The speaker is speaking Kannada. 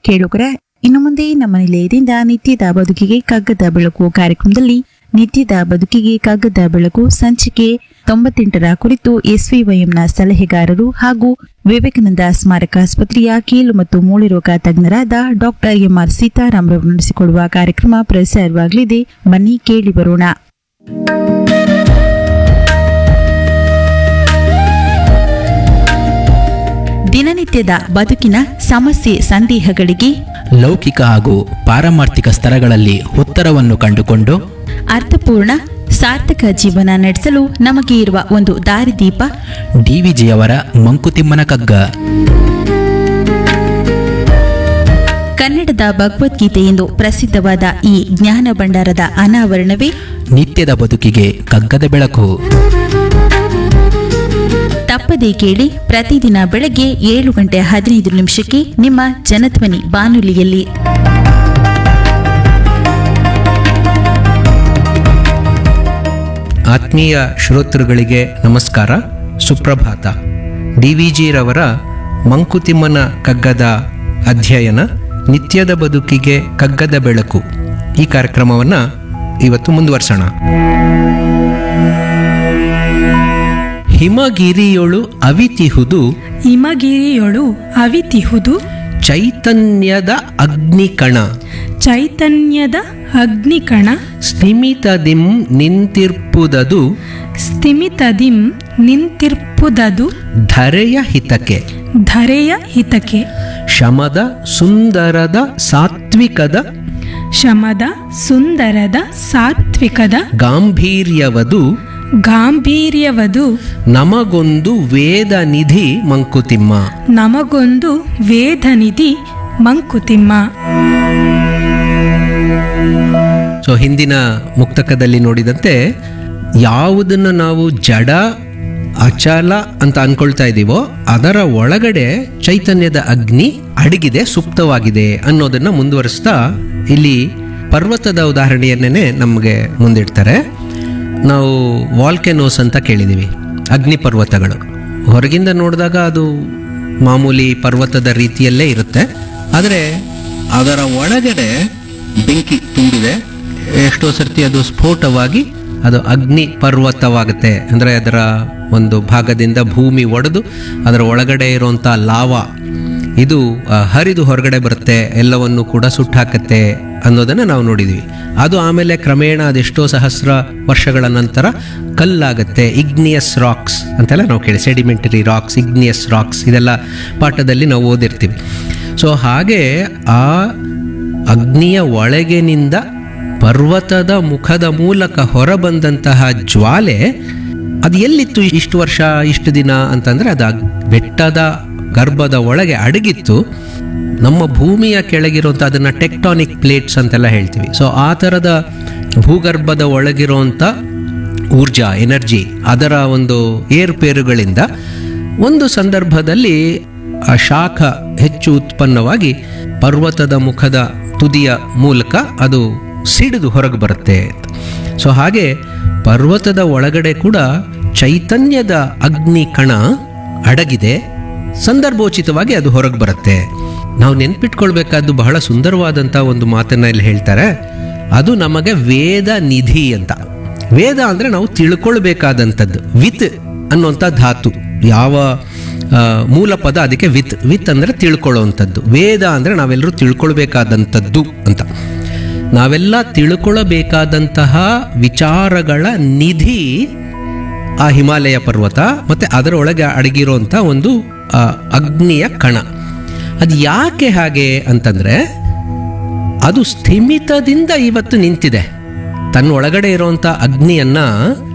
ಕೇಳುಗರ ಇನ್ನು ಮುಂದೆ ನಮ್ಮ ನಿಲಯದಿಂದ ನಿತ್ಯದ ಬದುಕಿಗೆ ಕಗ್ಗದ ಬೆಳಕು ಕಾರ್ಯಕ್ರಮದಲ್ಲಿ ನಿತ್ಯದ ಬದುಕಿಗೆ ಕಗ್ಗದ ಬೆಳಕು ಸಂಚಿಕೆ ತೊಂಬತ್ತೆಂಟರ ಕುರಿತು ಎಸ್ವಿವೈಎಂನ ಸಲಹೆಗಾರರು ಹಾಗೂ ವಿವೇಕಾನಂದ ಸ್ಮಾರಕ ಆಸ್ಪತ್ರೆಯ ಕೀಲು ಮತ್ತು ಮೂಳೆ ರೋಗ ತಜ್ಞರಾದ ಡಾಕ್ಟರ್ ಎಂಆರ್ ಸೀತಾರಾಮರವರು ನಡೆಸಿಕೊಡುವ ಕಾರ್ಯಕ್ರಮ ಪ್ರಸಾರವಾಗಲಿದೆ ಬನ್ನಿ ಕೇಳಿ ಬರೋಣ ದಿನನಿತ್ಯದ ಬದುಕಿನ ಸಮಸ್ಯೆ ಸಂದೇಹಗಳಿಗೆ ಲೌಕಿಕ ಹಾಗೂ ಪಾರಮಾರ್ಥಿಕ ಸ್ತರಗಳಲ್ಲಿ ಉತ್ತರವನ್ನು ಕಂಡುಕೊಂಡು ಅರ್ಥಪೂರ್ಣ ಸಾರ್ಥಕ ಜೀವನ ನಡೆಸಲು ನಮಗೆ ಇರುವ ಒಂದು ದಾರಿದೀಪ ಡಿವಿಜಿಯವರ ಮಂಕುತಿಮ್ಮನ ಕಗ್ಗ ಕನ್ನಡದ ಭಗವದ್ಗೀತೆ ಎಂದು ಪ್ರಸಿದ್ಧವಾದ ಈ ಜ್ಞಾನ ಭಂಡಾರದ ಅನಾವರಣವೇ ನಿತ್ಯದ ಬದುಕಿಗೆ ಕಗ್ಗದ ಬೆಳಕು ತಪ್ಪದೇ ಕೇಳಿ ಪ್ರತಿದಿನ ಬೆಳಗ್ಗೆ ಏಳು ಗಂಟೆ ಹದಿನೈದು ನಿಮಿಷಕ್ಕೆ ನಿಮ್ಮ ಜನಧ್ವನಿ ಬಾನುಲಿಯಲ್ಲಿ ಆತ್ಮೀಯ ಶ್ರೋತೃಗಳಿಗೆ ನಮಸ್ಕಾರ ಸುಪ್ರಭಾತ ಡಿ ವಿ ಜಿರವರ ಮಂಕುತಿಮ್ಮನ ಕಗ್ಗದ ಅಧ್ಯಯನ ನಿತ್ಯದ ಬದುಕಿಗೆ ಕಗ್ಗದ ಬೆಳಕು ಈ ಕಾರ್ಯಕ್ರಮವನ್ನು ಇವತ್ತು ಮುಂದುವರ್ಸೋಣ ಹಿಮಗಿರಿಯೊಳು ಅವಿತಿಹುದು ಹಿಮಗಿರಿಯೊಳು ಅವಿತಿಹುದು ಚೈತನ್ಯದ ಅಗ್ನಿಕಣ ಚೈತನ್ಯದ ಅಗ್ನಿಕಣ ಸ್ಥಿಮಿತದಿಂ ನಿಂತಿರ್ಪುದದು ಸ್ಥಿಮಿತದಿಂ ನಿಂತಿರ್ಪುದದು ಧರೆಯ ಹಿತಕ್ಕೆ ಧರೆಯ ಹಿತಕ್ಕೆ ಶಮದ ಸುಂದರದ ಸಾತ್ವಿಕದ ಶಮದ ಸುಂದರದ ಸಾತ್ವಿಕದ ಗಾಂಭೀರ್ಯವದು ಗಾಂಭೀರ್ಯವದು ನಮಗೊಂದು ವೇದ ನಿಧಿ ಮಂಕುತಿಮ್ಮ ನಮಗೊಂದು ವೇದನಿಧಿ ಮಂಕುತಿಮ್ಮ ಸೊ ಹಿಂದಿನ ಮುಕ್ತಕದಲ್ಲಿ ನೋಡಿದಂತೆ ಯಾವುದನ್ನು ನಾವು ಜಡ ಅಚಲ ಅಂತ ಅನ್ಕೊಳ್ತಾ ಇದ್ದೀವೋ ಅದರ ಒಳಗಡೆ ಚೈತನ್ಯದ ಅಗ್ನಿ ಅಡಗಿದೆ ಸುಪ್ತವಾಗಿದೆ ಅನ್ನೋದನ್ನ ಮುಂದುವರಿಸ್ತಾ ಇಲ್ಲಿ ಪರ್ವತದ ಉದಾಹರಣೆಯನ್ನೇ ನಮಗೆ ಮುಂದಿಡ್ತಾರೆ ನಾವು ವಾಲ್ಕೆನೋಸ್ ಅಂತ ಕೇಳಿದ್ದೀವಿ ಅಗ್ನಿ ಪರ್ವತಗಳು ಹೊರಗಿಂದ ನೋಡಿದಾಗ ಅದು ಮಾಮೂಲಿ ಪರ್ವತದ ರೀತಿಯಲ್ಲೇ ಇರುತ್ತೆ ಆದರೆ ಅದರ ಒಳಗಡೆ ಬೆಂಕಿ ತುಂಬಿದೆ ಎಷ್ಟೋ ಸರ್ತಿ ಅದು ಸ್ಫೋಟವಾಗಿ ಅದು ಅಗ್ನಿ ಪರ್ವತವಾಗುತ್ತೆ ಅಂದರೆ ಅದರ ಒಂದು ಭಾಗದಿಂದ ಭೂಮಿ ಒಡೆದು ಅದರ ಒಳಗಡೆ ಇರುವಂಥ ಲಾವಾ ಇದು ಆ, ಹರಿದು ಹೊರಗಡೆ ಬರುತ್ತೆ ಎಲ್ಲವನ್ನು ಕೂಡ ಸುಟ್ಟಾಕತ್ತೆ ಅನ್ನೋದನ್ನು ನಾವು ನೋಡಿದ್ವಿ ಅದು ಆಮೇಲೆ ಕ್ರಮೇಣ ಅದೆಷ್ಟೋ ಸಹಸ್ರ ವರ್ಷಗಳ ನಂತರ ಕಲ್ಲಾಗತ್ತೆ ಇಗ್ನಿಯಸ್ ರಾಕ್ಸ್ ಅಂತೆಲ್ಲ ನಾವು ಕೇಳಿ ಸೆಡಿಮೆಂಟರಿ ರಾಕ್ಸ್ ಇಗ್ನಿಯಸ್ ರಾಕ್ಸ್ ಇದೆಲ್ಲ ಪಾಠದಲ್ಲಿ ನಾವು ಓದಿರ್ತೀವಿ ಸೊ ಹಾಗೆ ಆ ಅಗ್ನಿಯ ಒಳಗಿನಿಂದ ಪರ್ವತದ ಮುಖದ ಮೂಲಕ ಹೊರಬಂದಂತಹ ಜ್ವಾಲೆ ಅದು ಎಲ್ಲಿತ್ತು ಇಷ್ಟು ವರ್ಷ ಇಷ್ಟು ದಿನ ಅಂತಂದರೆ ಅದು ಅಗ್- ಬೆಟ್ಟದ ಗರ್ಭದ ಒಳಗೆ ಅಡಗಿತ್ತು ನಮ್ಮ ಭೂಮಿಯ ಕೆಳಗಿರುವಂಥ ಅದನ್ನು ಟೆಕ್ಟಾನಿಕ್ ಪ್ಲೇಟ್ಸ್ ಅಂತೆಲ್ಲ ಹೇಳ್ತೀವಿ ಸೊ ಆ ಥರದ ಭೂಗರ್ಭದ ಒಳಗಿರುವಂಥ ಊರ್ಜಾ ಎನರ್ಜಿ ಅದರ ಒಂದು ಏರುಪೇರುಗಳಿಂದ ಒಂದು ಸಂದರ್ಭದಲ್ಲಿ ಆ ಶಾಖ ಹೆಚ್ಚು ಉತ್ಪನ್ನವಾಗಿ ಪರ್ವತದ ಮುಖದ ತುದಿಯ ಮೂಲಕ ಅದು ಸಿಡಿದು ಹೊರಗೆ ಬರುತ್ತೆ ಸೊ ಹಾಗೆ ಪರ್ವತದ ಒಳಗಡೆ ಕೂಡ ಚೈತನ್ಯದ ಅಗ್ನಿ ಕಣ ಅಡಗಿದೆ ಸಂದರ್ಭೋಚಿತವಾಗಿ ಅದು ಹೊರಗೆ ಬರುತ್ತೆ ನಾವು ನೆನ್ಪಿಟ್ಕೊಳ್ಬೇಕಾದ್ದು ಬಹಳ ಸುಂದರವಾದಂಥ ಒಂದು ಮಾತನ್ನ ಇಲ್ಲಿ ಹೇಳ್ತಾರೆ ಅದು ನಮಗೆ ವೇದ ನಿಧಿ ಅಂತ ವೇದ ಅಂದರೆ ನಾವು ತಿಳ್ಕೊಳ್ಬೇಕಾದಂಥದ್ದು ವಿತ್ ಅನ್ನುವಂಥ ಧಾತು ಯಾವ ಆ, ಮೂಲ ಪದ ಅದಕ್ಕೆ ವಿತ್ ವಿತ್ ಅಂದರೆ ತಿಳ್ಕೊಳ್ಳೋವಂಥದ್ದು ವೇದ ಅಂದರೆ ನಾವೆಲ್ಲರೂ ತಿಳ್ಕೊಳ್ಬೇಕಾದಂಥದ್ದು ಅಂತ ನಾವೆಲ್ಲ ತಿಳ್ಕೊಳ್ಳಬೇಕಾದಂತಹ ವಿಚಾರಗಳ ನಿಧಿ ಆ ಹಿಮಾಲಯ ಪರ್ವತ ಮತ್ತು ಅದರ ಒಳಗೆ ಅಡಗಿರುವಂಥ ಒಂದು ಆ, ಅಗ್ನಿಯ ಕಣ ಅದು ಯಾಕೆ ಹಾಗೆ ಅಂತಂದರೆ ಅದು ಸ್ಥಿಮಿತದಿಂದ ಇವತ್ತು ನಿಂತಿದೆ ತನ್ನ ಒಳಗಡೆ ಇರುವಂಥ ಅಗ್ನಿಯನ್ನ